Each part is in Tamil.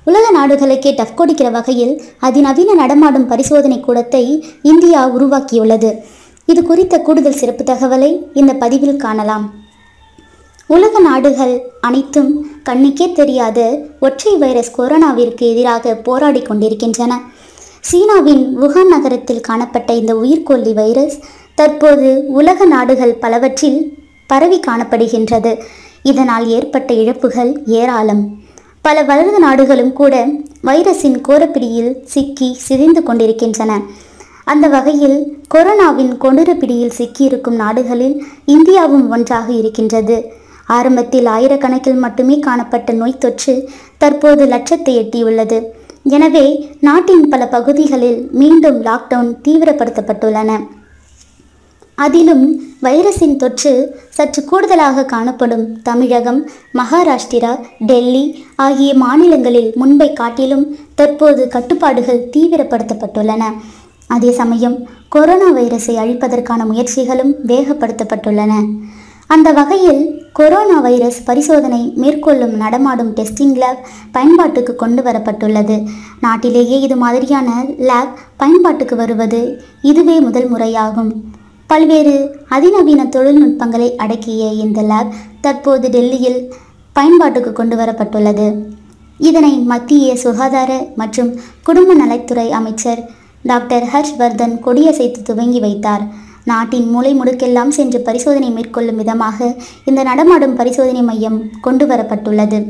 உலக நாடுகளுக்கே டஃப் கொடுக்கிற வகையில் அதிநவீன நடமாடும் பரிசோதனை கூடத்தை இந்தியா உருவாக்கியுள்ளது இது குறித்த கூடுதல் சிறப்பு தகவலை இந்த பதிவில் காணலாம் உலக நாடுகள் அனைத்தும் கண்ணுக்கே தெரியாத ஒற்றை வைரஸ் கொரோனாவிற்கு எதிராக போராடி கொண்டிருக்கின்றன சீனாவின் வுகான் நகரத்தில் காணப்பட்ட இந்த உயிர்கொல்லி வைரஸ் தற்போது உலக நாடுகள் பலவற்றில் பரவி காணப்படுகின்றது இதனால் ஏற்பட்ட இழப்புகள் ஏராளம் பல வளர்ந்த நாடுகளும் கூட வைரஸின் கோரப்பிடியில் சிக்கி சிதைந்து கொண்டிருக்கின்றன அந்த வகையில் கொரோனாவின் கொடூர பிடியில் சிக்கியிருக்கும் நாடுகளில் இந்தியாவும் ஒன்றாக இருக்கின்றது ஆரம்பத்தில் ஆயிரக்கணக்கில் மட்டுமே காணப்பட்ட நோய் தொற்று தற்போது லட்சத்தை எட்டியுள்ளது எனவே நாட்டின் பல பகுதிகளில் மீண்டும் லாக்டவுன் தீவிரப்படுத்தப்பட்டுள்ளன அதிலும் வைரஸின் தொற்று சற்று கூடுதலாக காணப்படும் தமிழகம் மகாராஷ்டிரா டெல்லி ஆகிய மாநிலங்களில் முன்பை காட்டிலும் தற்போது கட்டுப்பாடுகள் தீவிரப்படுத்தப்பட்டுள்ளன அதே சமயம் கொரோனா வைரஸை அழிப்பதற்கான முயற்சிகளும் வேகப்படுத்தப்பட்டுள்ளன அந்த வகையில் கொரோனா வைரஸ் பரிசோதனை மேற்கொள்ளும் நடமாடும் டெஸ்டிங் லேப் பயன்பாட்டுக்கு கொண்டு வரப்பட்டுள்ளது நாட்டிலேயே இது மாதிரியான லேப் பயன்பாட்டுக்கு வருவது இதுவே முதல் முறையாகும் பல்வேறு அதிநவீன தொழில்நுட்பங்களை அடக்கிய இந்த லேப் தற்போது டெல்லியில் பயன்பாட்டுக்கு கொண்டு வரப்பட்டுள்ளது இதனை மத்திய சுகாதார மற்றும் குடும்ப நலத்துறை அமைச்சர் டாக்டர் ஹர்ஷ்வர்தன் கொடியசைத்து துவங்கி வைத்தார் நாட்டின் மூலை முடுக்கெல்லாம் சென்று பரிசோதனை மேற்கொள்ளும் விதமாக இந்த நடமாடும் பரிசோதனை மையம் கொண்டு வரப்பட்டுள்ளது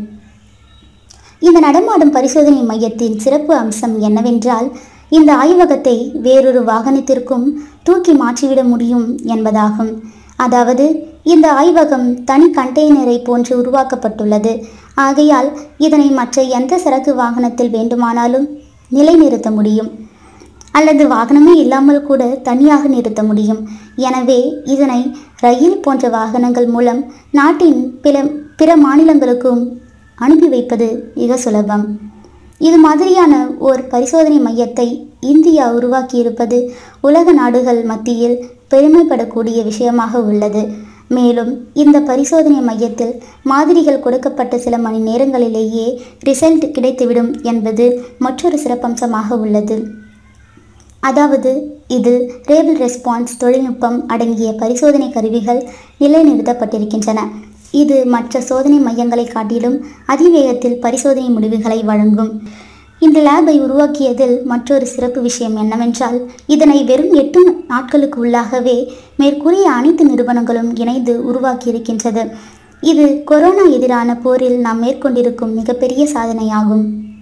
இந்த நடமாடும் பரிசோதனை மையத்தின் சிறப்பு அம்சம் என்னவென்றால் இந்த ஆய்வகத்தை வேறொரு வாகனத்திற்கும் தூக்கி மாற்றிவிட முடியும் என்பதாகும் அதாவது இந்த ஆய்வகம் தனி கண்டெய்னரை போன்று உருவாக்கப்பட்டுள்ளது ஆகையால் இதனை மற்ற எந்த சரக்கு வாகனத்தில் வேண்டுமானாலும் நிலைநிறுத்த முடியும் அல்லது வாகனமே இல்லாமல் கூட தனியாக நிறுத்த முடியும் எனவே இதனை ரயில் போன்ற வாகனங்கள் மூலம் நாட்டின் பிற பிற மாநிலங்களுக்கும் அனுப்பி வைப்பது மிக சுலபம் இது மாதிரியான ஓர் பரிசோதனை மையத்தை இந்தியா உருவாக்கியிருப்பது உலக நாடுகள் மத்தியில் பெருமைப்படக்கூடிய விஷயமாக உள்ளது மேலும் இந்த பரிசோதனை மையத்தில் மாதிரிகள் கொடுக்கப்பட்ட சில மணி நேரங்களிலேயே ரிசல்ட் கிடைத்துவிடும் என்பது மற்றொரு சிறப்பம்சமாக உள்ளது அதாவது இது ரேபிள் ரெஸ்பான்ஸ் தொழில்நுட்பம் அடங்கிய பரிசோதனை கருவிகள் நிலைநிறுத்தப்பட்டிருக்கின்றன இது மற்ற சோதனை மையங்களை காட்டிலும் அதிவேகத்தில் பரிசோதனை முடிவுகளை வழங்கும் இந்த லேபை உருவாக்கியதில் மற்றொரு சிறப்பு விஷயம் என்னவென்றால் இதனை வெறும் எட்டு நாட்களுக்கு உள்ளாகவே மேற்கூறிய அனைத்து நிறுவனங்களும் இணைந்து உருவாக்கியிருக்கின்றது இது கொரோனா எதிரான போரில் நாம் மேற்கொண்டிருக்கும் மிகப்பெரிய சாதனையாகும்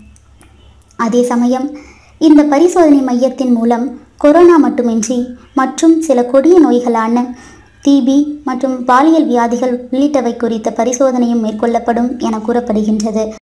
அதே சமயம் இந்த பரிசோதனை மையத்தின் மூலம் கொரோனா மட்டுமின்றி மற்றும் சில கொடிய நோய்களான டிபி மற்றும் பாலியல் வியாதிகள் உள்ளிட்டவை குறித்த பரிசோதனையும் மேற்கொள்ளப்படும் என கூறப்படுகின்றது